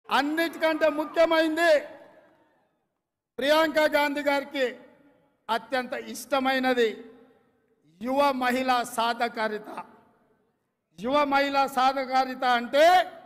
అన్నిటికంటే ముఖ్యమైంది ప్రియాంక గాంధీ గారికి అత్యంత ఇష్టమైనది యువ మహిళా సాధకారిత యువ మహిళా సాధకారిత అంటే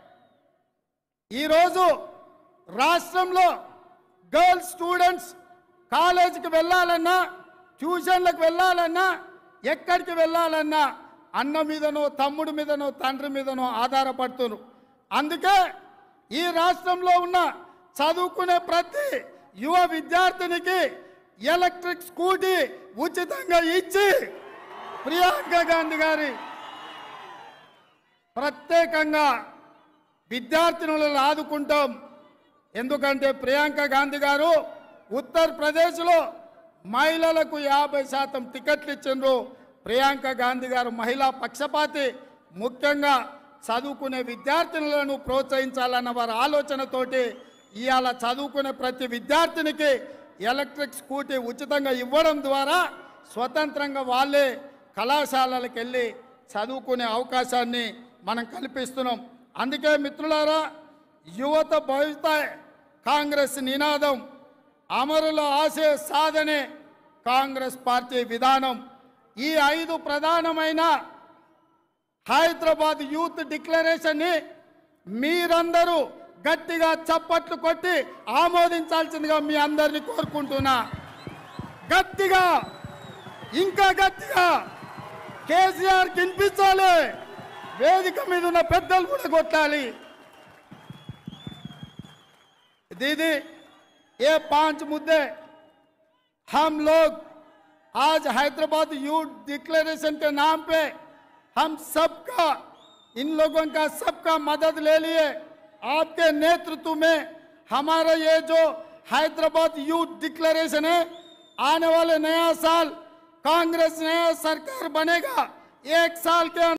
ఈరోజు రాష్ట్రంలో గర్ల్స్ స్టూడెంట్స్ కాలేజీకి వెళ్ళాలన్నా ట్యూషన్లకు వెళ్ళాలన్నా ఎక్కడికి వెళ్ళాలన్నా అన్న మీదనో తమ్ముడి మీదనో తండ్రి మీదనో ఆధారపడుతున్నారు అందుకే ఈ రాష్ట్రంలో ఉన్న చదువుకునే ప్రతి యువ విద్యార్థినికి ఎలక్ట్రిక్ స్కూటీ ఉచితంగా ఇచ్చి ప్రియాంక గాంధీ గారి ప్రత్యేకంగా విద్యార్థినులను ఆదుకుంటాం ఎందుకంటే ప్రియాంక గాంధీ గారు ఉత్తరప్రదేశ్లో మహిళలకు యాభై శాతం టికెట్లు ఇచ్చిండ్రు ప్రియాంక గాంధీ గారు మహిళా పక్షపాతి ముఖ్యంగా చదువుకునే విద్యార్థినులను ప్రోత్సహించాలన్న వారి ఆలోచనతోటి ఇవాళ చదువుకునే ప్రతి విద్యార్థినికి ఎలక్ట్రిక్ స్కూటీ ఉచితంగా ఇవ్వడం ద్వారా స్వతంత్రంగా వాళ్ళే కళాశాలలకు వెళ్ళి చదువుకునే అవకాశాన్ని మనం కల్పిస్తున్నాం అందుకే మిత్రులారా యువత భవిత కాంగ్రెస్ నినాదం అమరుల ఆశయ సాధనే కాంగ్రెస్ పార్టీ విధానం ఈ ఐదు ప్రధానమైన హైదరాబాద్ యూత్ డిక్లరేషన్ని మీరందరూ గట్టిగా చప్పట్లు కొట్టి ఆమోదించాల్సిందిగా మీ అందరిని కోరుకుంటున్నా గట్టిగా ఇంకా గట్టిగా కేసీఆర్ వినిపించాలి వేదిక మీద ఉన్న పెద్దలు కూడా కొట్టాలి दीदी ये पांच मुद्दे हम लोग आज हैदराबाद यूथ डिक्लेरेशन के नाम पे हम सबका इन लोगों का सबका मदद ले लिए आपके नेतृत्व में हमारा ये जो हैदराबाद यूथ डिक्लेरेशन है आने वाले नया साल कांग्रेस नया सरकार बनेगा एक साल के